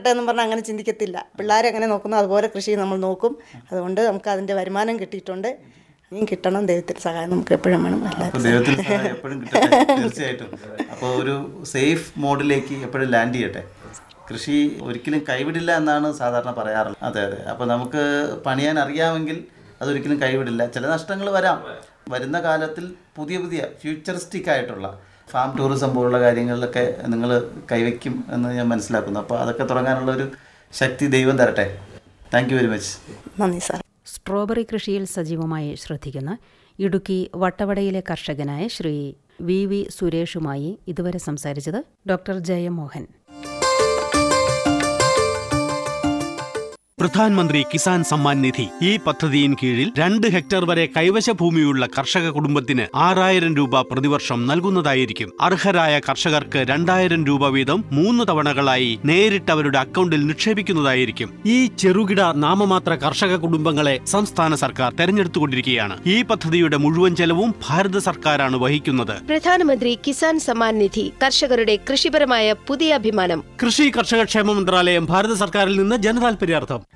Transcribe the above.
എന്നും പറഞ്ഞാൽ അങ്ങനെ ചിന്തിക്കത്തില്ല പിള്ളേരെ അങ്ങനെ നോക്കുന്നു അതുപോലെ കൃഷി നമ്മൾ നോക്കും അതുകൊണ്ട് നമുക്ക് അതിൻ്റെ വരുമാനം കിട്ടിയിട്ടുണ്ട് ഇനിയും കിട്ടണം ദൈവത്തിൽ സഹായം നമുക്ക് എപ്പോഴും വേണം അപ്പൊ എല്ലാവരും ദൈവത്തിൽ സഹായം എപ്പോഴും കിട്ടട്ടെ തീർച്ചയായിട്ടും അപ്പോൾ ഒരു സേഫ് മോഡിലേക്ക് എപ്പോഴും ലാൻഡ് ചെയ്യട്ടെ കൃഷി ഒരിക്കലും കൈവിടില്ല എന്നാണ് സാധാരണ പറയാറുള്ളത് അതെ അതെ അപ്പോൾ നമുക്ക് പണിയാൻ അറിയാമെങ്കിൽ അതൊരിക്കലും കൈവിടില്ല ചില നഷ്ടങ്ങൾ വരാം വരുന്ന കാലത്തിൽ പുതിയ പുതിയ ഫ്യൂച്ചറിസ്റ്റിക് ആയിട്ടുള്ള ഫാം ടൂറിസം പോലുള്ള കാര്യങ്ങളിലൊക്കെ നിങ്ങൾ കൈവയ്ക്കും എന്ന് ഞാൻ മനസ്സിലാക്കുന്നു അപ്പോൾ അതൊക്കെ തുടങ്ങാനുള്ള ഒരു ശക്തി ദൈവം തരട്ടെ താങ്ക് യു വെരി മച്ച് നന്ദി സാർ സ്ട്രോബെറി കൃഷിയിൽ സജീവമായി ശ്രദ്ധിക്കുന്ന ഇടുക്കി വട്ടവടയിലെ കർഷകനായ ശ്രീ വി വി സുരേഷുമായി ഇതുവരെ സംസാരിച്ചത് ഡോക്ടർ ജയമോഹൻ പ്രധാൻമന്ത്രി കിസാൻ സമ്മാൻ നിധി ഈ പദ്ധതിയിൻ കീഴിൽ രണ്ട് ഹെക്ടർ വരെ കൈവശ ഭൂമിയുള്ള കർഷക കുടുംബത്തിന് ആറായിരം രൂപ പ്രതിവർഷം നൽകുന്നതായിരിക്കും അർഹരായ കർഷകർക്ക് രണ്ടായിരം രൂപ വീതം മൂന്ന് തവണകളായി നേരിട്ട് അവരുടെ അക്കൗണ്ടിൽ നിക്ഷേപിക്കുന്നതായിരിക്കും ഈ ചെറുകിട നാമമാത്ര കർഷക കുടുംബങ്ങളെ സംസ്ഥാന സർക്കാർ തെരഞ്ഞെടുത്തുകൊണ്ടിരിക്കുകയാണ് ഈ പദ്ധതിയുടെ മുഴുവൻ ചെലവും ഭാരത സർക്കാരാണ് വഹിക്കുന്നത് പ്രധാനമന്ത്രി കിസാൻ സമ്മാൻ നിധി കർഷകരുടെ കൃഷിപരമായ പുതിയ അഭിമാനം കൃഷി കർഷക ക്ഷേമ മന്ത്രാലയം ഭാരത സർക്കാരിൽ നിന്ന് ജനതാൽപര്യാർത്ഥം